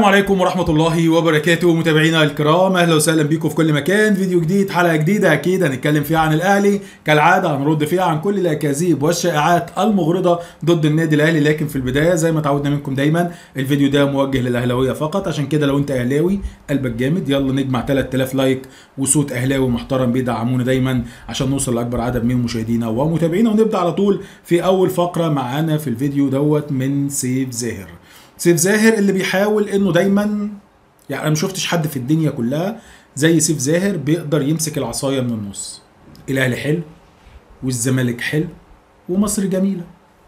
السلام عليكم ورحمة الله وبركاته متابعينا الكرام اهلا وسهلا بيكم في كل مكان فيديو جديد حلقة جديدة اكيد هنتكلم فيها عن الاهلي كالعادة هنرد فيها عن كل الاكاذيب والشائعات المغرضة ضد النادي الاهلي لكن في البداية زي ما تعودنا منكم دايما الفيديو ده موجه للاهلاوية فقط عشان كده لو انت اهلاوي قلبك جامد يلا نجمع 3000 لايك وصوت اهلاوي محترم بيدعمونا دايما عشان نوصل لاكبر عدد من مشاهدينا ومتابعينا ونبدا على طول في اول فقرة معانا في الفيديو دوت من سيف زاهر سيف زاهر اللي بيحاول انه دايما يعني انا ما شفتش حد في الدنيا كلها زي سيف زاهر بيقدر يمسك العصايه من النص الاهلي حلو والزمالك حلو ومصر جميله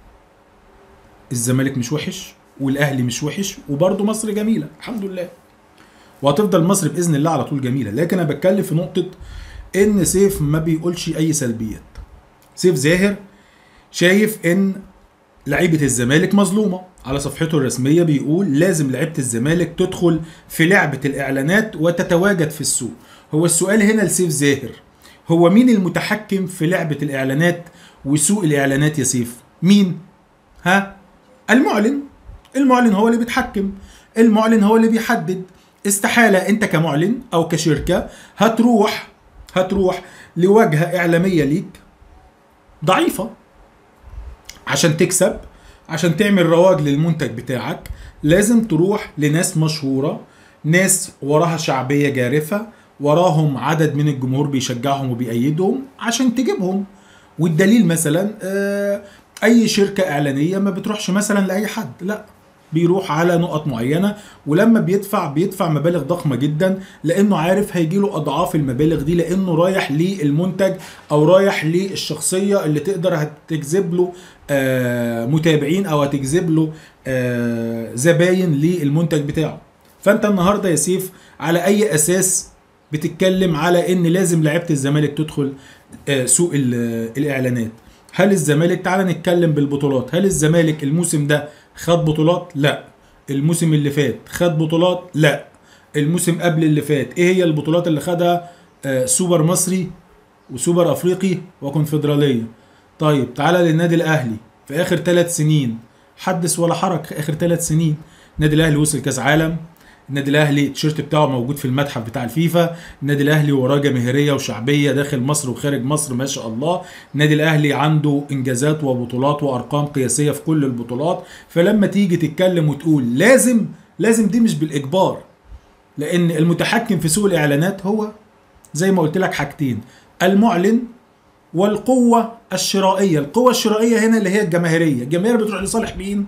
الزمالك مش وحش والاهلي مش وحش وبرضه مصر جميله الحمد لله وهتفضل مصر باذن الله على طول جميله لكن انا بتكلم في نقطه ان سيف ما بيقولش اي سلبيات سيف زاهر شايف ان لعيبه الزمالك مظلومه على صفحته الرسميه بيقول لازم لعيبه الزمالك تدخل في لعبه الاعلانات وتتواجد في السوق هو السؤال هنا لسيف زاهر هو مين المتحكم في لعبه الاعلانات وسوق الاعلانات يا سيف مين ها المعلن المعلن هو اللي بيتحكم المعلن هو اللي بيحدد استحاله انت كمعلن او كشركه هتروح هتروح لواجهه اعلاميه ليك ضعيفه عشان تكسب عشان تعمل رواج للمنتج بتاعك لازم تروح لناس مشهورة ناس وراها شعبية جارفة وراهم عدد من الجمهور بيشجعهم وبيأيدهم عشان تجيبهم والدليل مثلا آه، اي شركة اعلانية ما بتروحش مثلا لاي حد لا بيروح على نقط معينه ولما بيدفع بيدفع مبالغ ضخمه جدا لانه عارف هيجيله اضعاف المبالغ دي لانه رايح للمنتج او رايح للشخصيه اللي تقدر هتجذب له آه، متابعين او هتجذب له آه، زباين للمنتج بتاعه فانت النهارده يا سيف على اي اساس بتتكلم على ان لازم لعيبه الزمالك تدخل آه، سوق ال- الاعلانات هل الزمالك تعال نتكلم بالبطولات هل الزمالك الموسم ده خد بطولات لا الموسم اللي فات خد بطولات لا الموسم قبل اللي فات ايه هي البطولات اللي خدها آه، سوبر مصري وسوبر افريقي وكونفدراليه طيب تعالى للنادي الاهلي في اخر ثلاث سنين حدث ولا حرج في اخر ثلاث سنين النادي الاهلي وصل كاس عالم النادي الاهلي التيشيرت بتاعه موجود في المتحف بتاع الفيفا النادي الاهلي وراه جماهيريه وشعبيه داخل مصر وخارج مصر ما شاء الله النادي الاهلي عنده انجازات وبطولات وارقام قياسيه في كل البطولات فلما تيجي تتكلم وتقول لازم لازم دي مش بالاجبار لان المتحكم في سوق الاعلانات هو زي ما قلت لك حاجتين المعلن والقوه الشرائيه القوه الشرائيه هنا اللي هي الجماهيريه الجماهير بتروح لصالح مين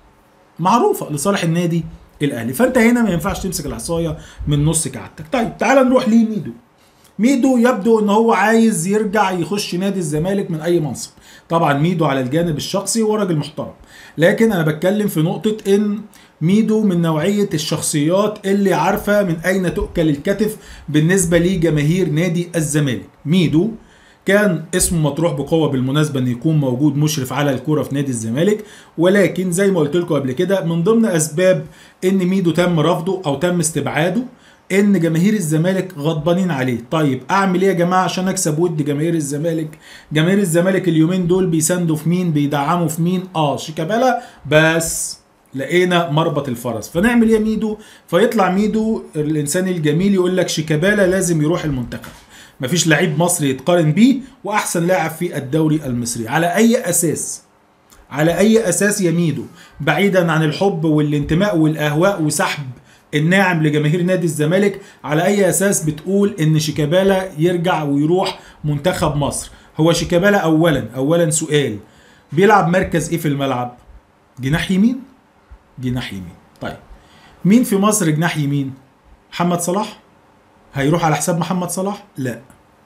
معروفه لصالح النادي الاهلي فانت هنا ما ينفعش تمسك العصايه من نص كعادتك طيب تعال نروح لميدو ميدو يبدو ان هو عايز يرجع يخش نادي الزمالك من اي منصب طبعا ميدو على الجانب الشخصي هو راجل محترم لكن انا بتكلم في نقطه ان ميدو من نوعيه الشخصيات اللي عارفه من اين تؤكل الكتف بالنسبه لجماهير نادي الزمالك ميدو كان اسمه مطروح بقوه بالمناسبه ان يكون موجود مشرف على الكوره في نادي الزمالك ولكن زي ما قلت لكم قبل كده من ضمن اسباب ان ميدو تم رفضه او تم استبعاده ان جماهير الزمالك غضبانين عليه طيب اعمل ايه يا جماعه عشان اكسب ود جماهير الزمالك جماهير الزمالك اليومين دول بيساندوا في مين بيدعموا في مين اه شيكابالا بس لقينا مربط الفرس فنعمل ايه يا ميدو فيطلع ميدو الانسان الجميل يقول لك شيكابالا لازم يروح المنتخب مفيش لعيب مصري يتقارن بيه واحسن لاعب في الدوري المصري على اي اساس على اي اساس يا ميدو بعيدا عن الحب والانتماء والاهواء وسحب الناعم لجماهير نادي الزمالك على اي اساس بتقول ان شيكابالا يرجع ويروح منتخب مصر هو شيكابالا اولا اولا سؤال بيلعب مركز ايه في الملعب جناح يمين جناح يمين طيب مين في مصر جناح يمين محمد صلاح هيروح على حساب محمد صلاح لا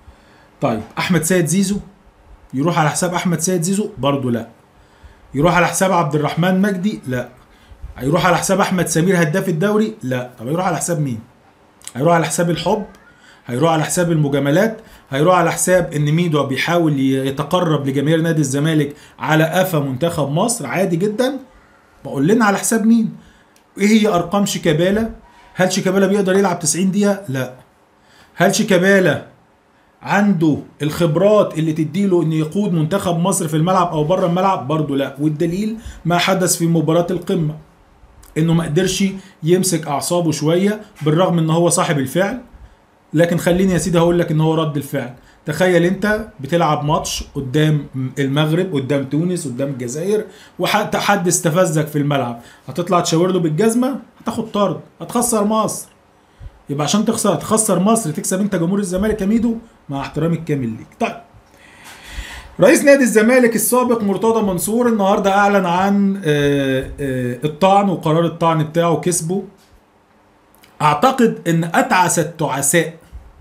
طيب احمد سيد زيزو يروح على حساب احمد سيد زيزو برضه لا يروح على حساب عبد الرحمن مجدي لا هيروح على حساب احمد سمير هداف الدوري لا طب هيروح على حساب مين هيروح على حساب الحب هيروح على حساب المجاملات هيروح على حساب ان ميدو بيحاول يتقرب لجماهير نادي الزمالك على قفا منتخب مصر عادي جدا بقول لنا على حساب مين ايه هي ارقام شيكابالا هل شيكابالا بيقدر يلعب 90 دقيقه لا هل شيكابالا عنده الخبرات اللي تديله انه يقود منتخب مصر في الملعب او بره الملعب برضه لا والدليل ما حدث في مباراه القمه انه ما قدرش يمسك اعصابه شويه بالرغم ان هو صاحب الفعل لكن خليني يا سيدي هقول لك ان هو رد الفعل تخيل انت بتلعب ماتش قدام المغرب قدام تونس قدام الجزائر وحتى حد استفزك في الملعب هتطلع تشاور له بالجزمه هتاخد طرد هتخسر مصر يبقى عشان تخسر تخسر مصر تكسب انت جمهور الزمالك يا ميدو مع احترامي الكامل ليك طيب رئيس نادي الزمالك السابق مرتضى منصور النهارده اعلن عن آه، آه، الطعن وقرار الطعن بتاعه كسبه اعتقد ان اتعس التعساء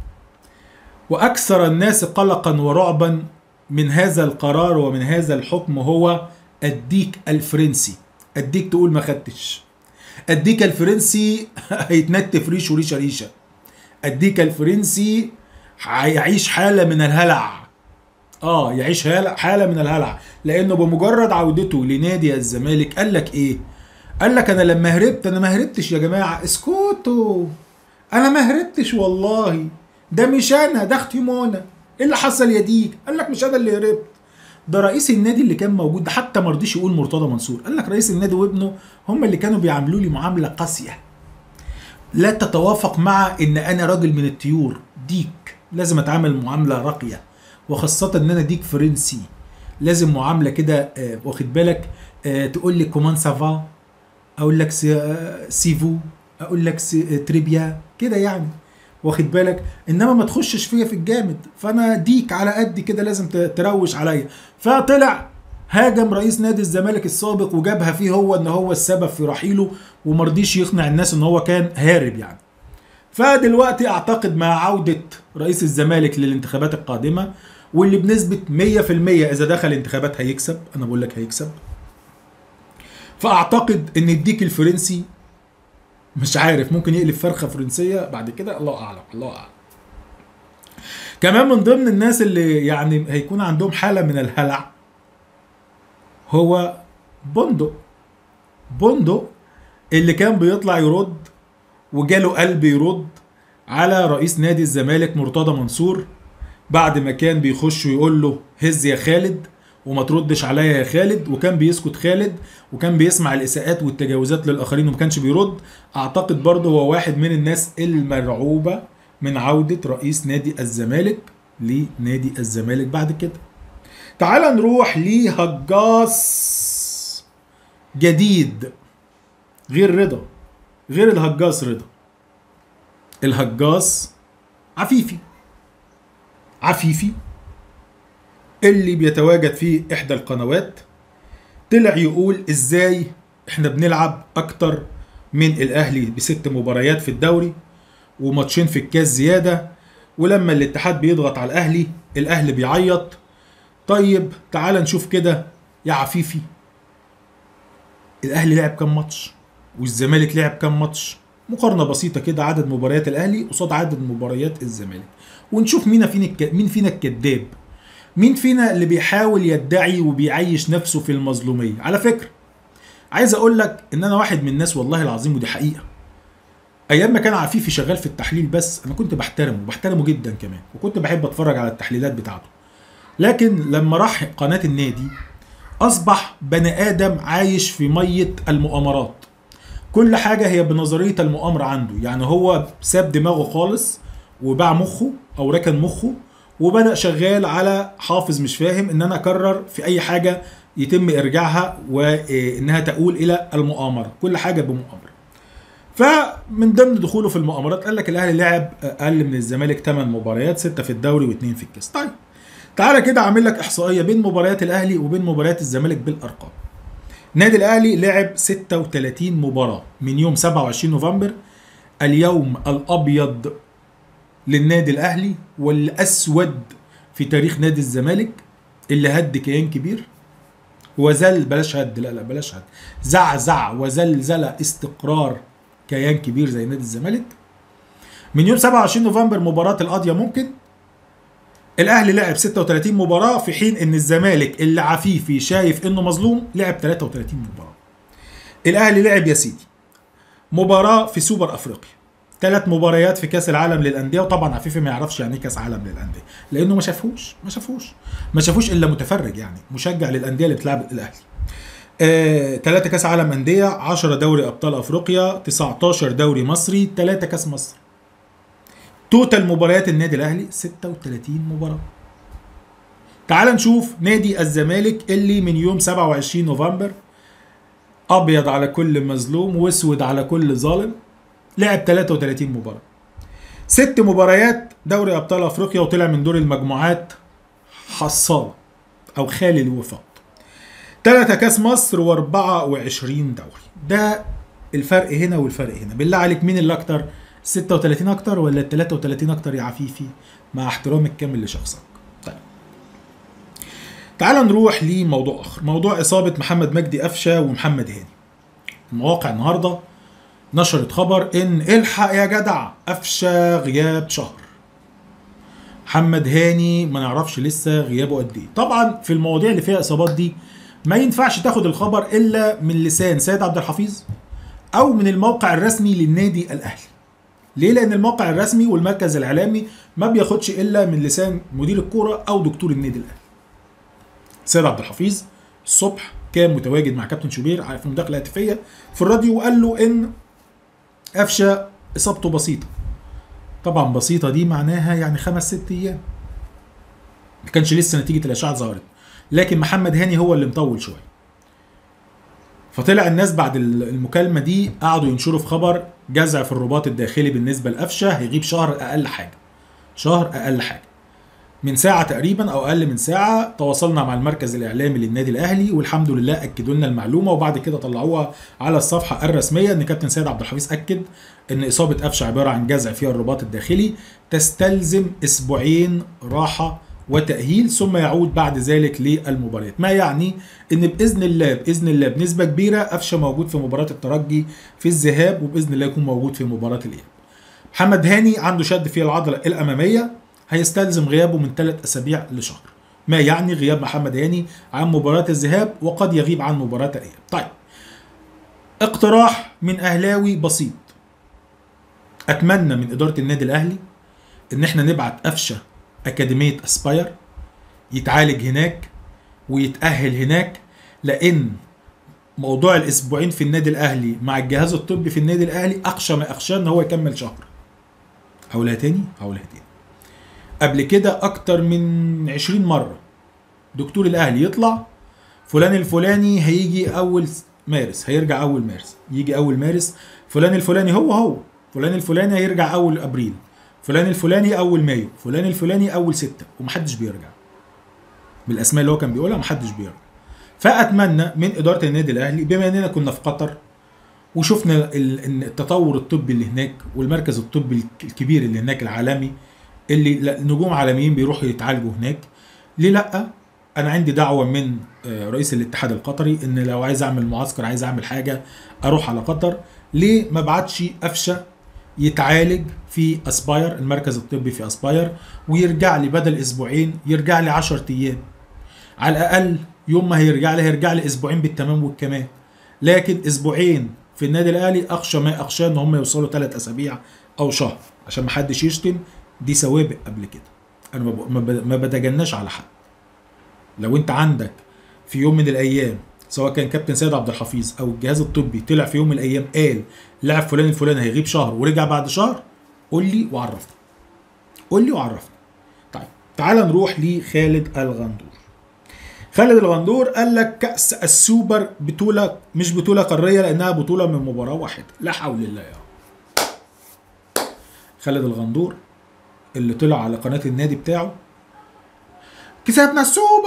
واكثر الناس قلقا ورعبا من هذا القرار ومن هذا الحكم هو الديك الفرنسي الديك تقول ما خدتش الديك الفرنسي هيتنتف ريشه ريشه ريشه الديك الفرنسي هيعيش حاله من الهلع اه يعيش هالة- حاله من الهلع لانه بمجرد عودته لنادي الزمالك قال لك ايه قال لك انا لما هربت انا ما هربتش يا جماعه اسكتوا انا ما هربتش والله ده مش انا ده اختي منى ايه اللي حصل يا ديك قال لك مش انا اللي هربت ده رئيس النادي اللي كان موجود ده حتى ما رضيش يقول مرتضى منصور قال لك رئيس النادي وابنه هم اللي كانوا بيعاملوا لي معامله قاسيه لا تتوافق مع ان انا راجل من الطيور ديك لازم اتعامل معامله راقيه وخاصه ان انا ديك فرنسي لازم معامله كده آه، واخد بالك آه، تقول لي كومان سافا اقول لك سي- آه، سيفو اقول لك سي- آه، تريبيا كده يعني واخد بالك انما ما تخشش فيا في الجامد فانا ديك على قد كده لازم ت- تروش عليا فطلع هاجم رئيس نادي الزمالك السابق وجابها فيه هو ان هو السبب في رحيله ومرضيش يقنع الناس ان هو كان هارب يعني فدلوقتي اعتقد مع عودة رئيس الزمالك للانتخابات القادمة واللي بنسبة 100% اذا دخل انتخابات هيكسب انا بقول لك هيكسب فاعتقد ان الديك الفرنسي مش عارف ممكن يقلب فرخة فرنسية بعد كده الله اعلم الله اعلم كمان من ضمن الناس اللي يعني هيكون عندهم حالة من الهلع هو بندق بندق اللي كان بيطلع يرد وجاله قلب يرد على رئيس نادي الزمالك مرتضى منصور بعد ما كان بيخش ويقول له هز يا خالد وما تردش عليا يا خالد وكان بيسكت خالد وكان بيسمع الاساءات والتجاوزات للاخرين وما كانش بيرد اعتقد برضه هو واحد من الناس المرعوبه من عوده رئيس نادي الزمالك لنادي الزمالك بعد كده تعال نروح لهجاص جديد غير رضا غير الهجاص رضا الهجاص عفيفي عفيفي اللي بيتواجد في احدى القنوات طلع يقول ازاي احنا بنلعب اكتر من الاهلي بست مباريات في الدوري وماتشين في الكاس زياده ولما الاتحاد بيضغط على الاهلي الاهلي بيعيط طيب تعال نشوف كده يا عفيفي الاهلي لعب كام ماتش والزمالك لعب كام ماتش مقارنه بسيطه كده عدد مباريات الاهلي قصاد عدد مباريات الزمالك ونشوف مين فينا الك... مين فينا الكذاب مين فينا اللي بيحاول يدعي وبيعيش نفسه في المظلوميه على فكره عايز اقول لك ان انا واحد من الناس والله العظيم ودي حقيقه ايام ما كان عفيفي شغال في التحليل بس انا كنت بحترمه بحترمه جدا كمان وكنت بحب اتفرج على التحليلات بتاعته لكن لما راح قناه النادي اصبح بني ادم عايش في ميه المؤامرات كل حاجه هي بنظريه المؤامره عنده يعني هو ساب دماغه خالص وباع مخه او ركن مخه وبدا شغال على حافظ مش فاهم ان انا اكرر في اي حاجه يتم ارجاعها وانها تؤول الى المؤامره كل حاجه بمؤامره فمن ضمن دخوله في المؤامرات قال لك الاهلي لعب اقل من الزمالك 8 مباريات 6 في الدوري و2 في الكاس طيب تعالى كده اعمل لك احصائيه بين مباريات الاهلي وبين مباريات الزمالك بالارقام النادي الاهلي لعب 36 مباراه من يوم 27 نوفمبر اليوم الابيض للنادي الاهلي والاسود في تاريخ نادي الزمالك اللي هد كيان كبير وزل بلاش هد لا لا بلاش هد زعزع وزلزل استقرار كيان كبير زي نادي الزمالك من يوم 27 نوفمبر مباراة القاضية ممكن الاهلي لعب 36 مباراة في حين ان الزمالك اللي عفيفي شايف انه مظلوم لعب 33 مباراة الاهلي لعب يا سيدي مباراة في سوبر افريقيا ثلاث مباريات في كاس العالم للانديه وطبعا عفيفي ما يعرفش يعني ايه كاس عالم للانديه لانه ما شافوش ما شافوش ما شافوش الا متفرج يعني مشجع للانديه اللي بتلعب الاهلي آه، 3 كاس عالم انديه 10 دوري ابطال افريقيا 19 دوري مصري 3 كاس مصر توتال مباريات النادي الاهلي 36 مباراه تعال نشوف نادي الزمالك اللي من يوم 27 نوفمبر ابيض على كل مظلوم واسود على كل ظالم لعب 33 مباراه ست مباريات دوري ابطال افريقيا وطلع من دور المجموعات حصاله او خالي الوفاق ثلاثة كاس مصر و24 دوري ده الفرق هنا والفرق هنا بالله عليك مين اللي اكتر 36 اكتر ولا ال 33 اكتر يا عفيفي مع احترامي الكامل لشخصك طيب تعال نروح لموضوع اخر موضوع اصابه محمد مجدي قفشه ومحمد هاني المواقع النهارده نشرت خبر ان الحق يا جدع قفشه غياب شهر محمد هاني ما نعرفش لسه غيابه قد ايه طبعا في المواضيع اللي فيها اصابات دي ما ينفعش تاخد الخبر الا من لسان سيد عبد الحفيظ او من الموقع الرسمي للنادي الاهلي ليه لان الموقع الرسمي والمركز الاعلامي ما بياخدش الا من لسان مدير الكوره او دكتور النادي الاهلي سيد عبد الحفيظ الصبح كان متواجد مع كابتن شوبير في مداخله هاتفيه في الراديو وقال له ان قفشه اصابته بسيطه طبعا بسيطه دي معناها يعني خمس ست ايام ما كانش لسه نتيجه الاشعه ظهرت لكن محمد هاني هو اللي مطول شويه فطلع الناس بعد المكالمه دي قعدوا ينشروا في خبر جزع في الرباط الداخلي بالنسبه لقفشه هيغيب شهر اقل حاجه شهر اقل حاجه من ساعة تقريبا أو أقل من ساعة تواصلنا مع المركز الإعلامي للنادي الأهلي والحمد لله أكدوا لنا المعلومة وبعد كده طلعوها على الصفحة الرسمية إن كابتن سيد عبد الحفيظ أكد إن إصابة قفشة عبارة عن جزع في الرباط الداخلي تستلزم أسبوعين راحة وتأهيل ثم يعود بعد ذلك للمباريات ما يعني ان باذن الله باذن الله بنسبه كبيره قفشه موجود في مباراه الترجي في الذهاب وباذن الله يكون موجود في مباراه الاياب محمد هاني عنده شد في العضله الاماميه هيستلزم غيابه من ثلاث اسابيع لشهر ما يعني غياب محمد هاني عن مباراه الذهاب وقد يغيب عن مباراه الاياب طيب اقتراح من اهلاوي بسيط اتمنى من اداره النادي الاهلي ان احنا نبعت قفشه اكاديميه اسباير يتعالج هناك ويتاهل هناك لان موضوع الاسبوعين في النادي الاهلي مع الجهاز الطبي في النادي الاهلي اخشى ما اخشى ان هو يكمل شهر هقولها تاني هقولها تاني قبل كده اكتر من 20 مره دكتور الاهلي يطلع فلان الفلاني هيجي اول مارس هيرجع اول مارس يجي اول مارس فلان الفلاني هو هو فلان الفلاني هيرجع اول ابريل فلان الفلاني اول مايو فلان الفلاني اول ستة ومحدش بيرجع بالاسماء اللي هو كان بيقولها محدش بيرجع فاتمنى من اداره النادي الاهلي بما اننا كنا في قطر وشفنا التطور الطبي اللي هناك والمركز الطبي الكبير اللي هناك العالمي اللي نجوم عالميين بيروحوا يتعالجوا هناك ليه لا انا عندي دعوه من رئيس الاتحاد القطري ان لو عايز اعمل معسكر عايز اعمل حاجه اروح على قطر ليه ما بعتش قفشه يتعالج في اسباير المركز الطبي في اسباير ويرجع لي بدل اسبوعين يرجع لي 10 ايام على الاقل يوم ما هيرجع لي هيرجع لي اسبوعين بالتمام والكمال لكن اسبوعين في النادي الاهلي اخشى ما اخشى ان هم يوصلوا ثلاث اسابيع او شهر عشان ما حدش يشتم دي سوابق قبل كده انا ما بتجناش على حد لو انت عندك في يوم من الايام سواء كان كابتن سيد عبد الحفيظ او الجهاز الطبي طلع في يوم من الايام قال لاعب فلان الفلاني هيغيب شهر ورجع بعد شهر قول لي وعرفني قول لي وعرفني طيب تعال نروح لخالد الغندور خالد الغندور قال لك كأس السوبر بطولة مش بطولة قارية لأنها بطولة من مباراة واحدة لا حول الله يا رب خالد الغندور اللي طلع على قناة النادي بتاعه كسبنا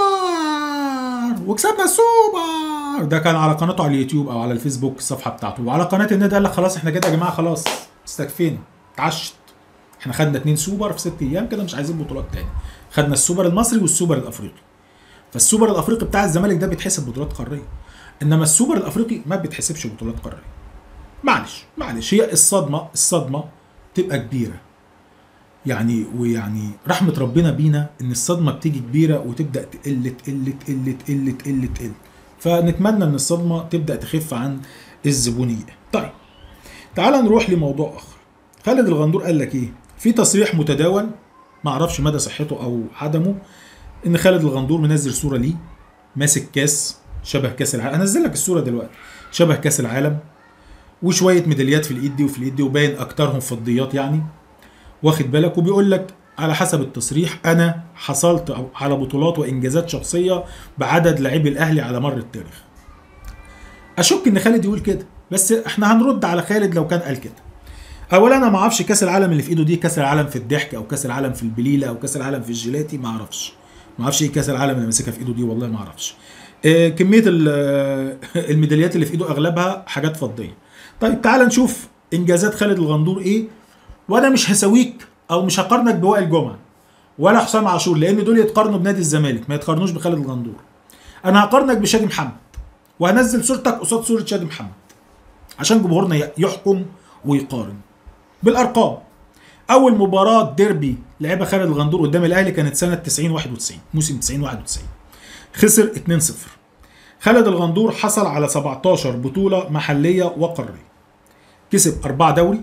السوبر وكسبنا السوبر ده كان على قناته على اليوتيوب او على الفيسبوك الصفحه بتاعته وعلى قناه النادي قال لك خلاص احنا كده يا جماعه خلاص استكفينا اتعشت احنا خدنا اتنين سوبر في ست ايام كده مش عايزين بطولات تاني خدنا السوبر المصري والسوبر الافريقي فالسوبر الافريقي بتاع الزمالك ده بيتحسب بطولات قاريه انما السوبر الافريقي ما بيتحسبش بطولات قاريه معلش معلش هي الصدمه الصدمه تبقى كبيره يعني ويعني رحمة ربنا بينا إن الصدمة بتيجي كبيرة وتبدأ تقل تقل تقل تقل تقل تقل فنتمنى إن الصدمة تبدأ تخف عن الزبونية. طيب تعال نروح لموضوع آخر. خالد الغندور قال لك إيه؟ في تصريح متداول ما أعرفش مدى صحته أو عدمه إن خالد الغندور منزل صورة ليه ماسك كاس شبه كاس العالم هنزل لك الصوره دلوقتي شبه كاس العالم وشويه ميداليات في الايد دي وفي الايد دي وباين اكترهم فضيات يعني واخد بالك وبيقول لك على حسب التصريح انا حصلت على بطولات وانجازات شخصيه بعدد لاعبي الاهلي على مر التاريخ اشك ان خالد يقول كده بس احنا هنرد على خالد لو كان قال كده اولا انا ما اعرفش كاس العالم اللي في ايده دي كاس العالم في الضحك او كاس العالم في البليله او كاس العالم في الجيلاتي ما اعرفش ما اعرفش ايه كاس العالم اللي ماسكها في ايده دي والله ما اعرفش آه، كميه ال- الميداليات اللي في ايده اغلبها حاجات فضيه طيب تعال نشوف انجازات خالد الغندور ايه وانا مش هسويك او مش هقارنك بوائل جمعه ولا حسام عاشور لان دول يتقارنوا بنادي الزمالك ما يتقارنوش بخالد الغندور انا هقارنك بشادي محمد وهنزل صورتك قصاد صوره شادي محمد عشان جمهورنا ي- يحكم ويقارن بالارقام اول مباراه ديربي لعبها خالد الغندور قدام الاهلي كانت سنه 90 91 موسم 90 91 خسر 2-0 خالد الغندور حصل على 17 بطوله محليه وقاريه كسب 4 دوري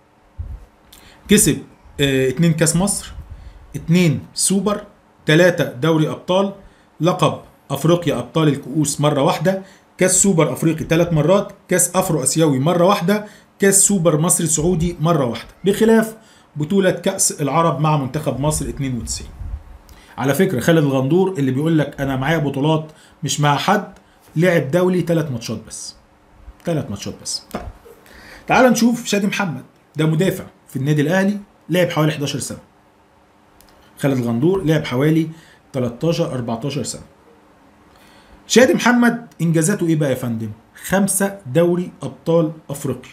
كسب 2 كاس مصر 2 سوبر 3 دوري ابطال لقب افريقيا ابطال الكؤوس مره واحده كاس سوبر افريقي ثلاث مرات كاس افرو اسيوي مره واحده كاس سوبر مصري سعودي مره واحده بخلاف بطوله كاس العرب مع منتخب مصر 92 على فكره خالد الغندور اللي بيقول لك انا معايا بطولات مش مع حد لعب دولي ثلاث ماتشات بس ثلاث ماتشات بس طيب تعال نشوف شادي محمد ده مدافع في النادي الاهلي لعب حوالي 11 سنه خالد الغندور لعب حوالي 13 14 سنه شادي محمد انجازاته ايه بقى يا فندم خمسة دوري ابطال افريقيا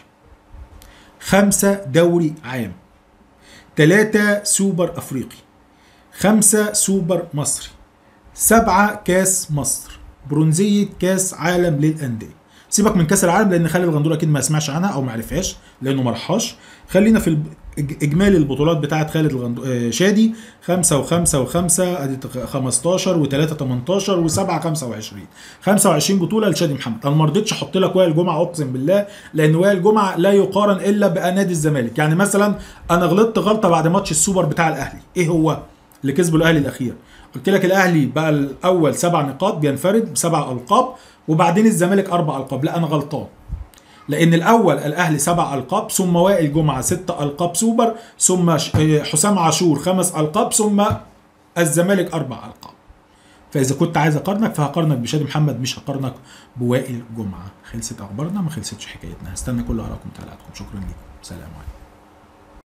خمسة دوري عام ثلاثة سوبر افريقي خمسة سوبر مصري سبعة كاس مصر برونزية كاس عالم للأندية سيبك من كاس العالم لان خالد الغندور اكيد ما سمعش عنها او ما عرفهاش لانه ما راحهاش خلينا في الب- إج- اجمالي البطولات بتاعه خالد الغندور آه، شادي 5 و5 و5 ادي تق- 15 و3 18 و7 25 25 بطوله لشادي محمد انا ما رضيتش احط لك وائل جمعه اقسم بالله لان وائل جمعه لا يقارن الا بنادي الزمالك يعني مثلا انا غلطت غلطه بعد ماتش السوبر بتاع الاهلي ايه هو اللي كسبه الاهلي الاخير قلت لك الاهلي بقى الاول سبع نقاط بينفرد بسبع القاب وبعدين الزمالك اربع القاب لا انا غلطان لان الاول الاهلي سبع القاب ثم وائل جمعه ست القاب سوبر ثم ش- آه، حسام عاشور خمس القاب ثم الزمالك اربع القاب فاذا كنت عايز اقارنك فهقارنك بشادي محمد مش هقارنك بوائل جمعه خلصت اخبارنا ما خلصتش حكايتنا هستنى كل ارائكم وتعليقاتكم شكرا لكم سلام عليكم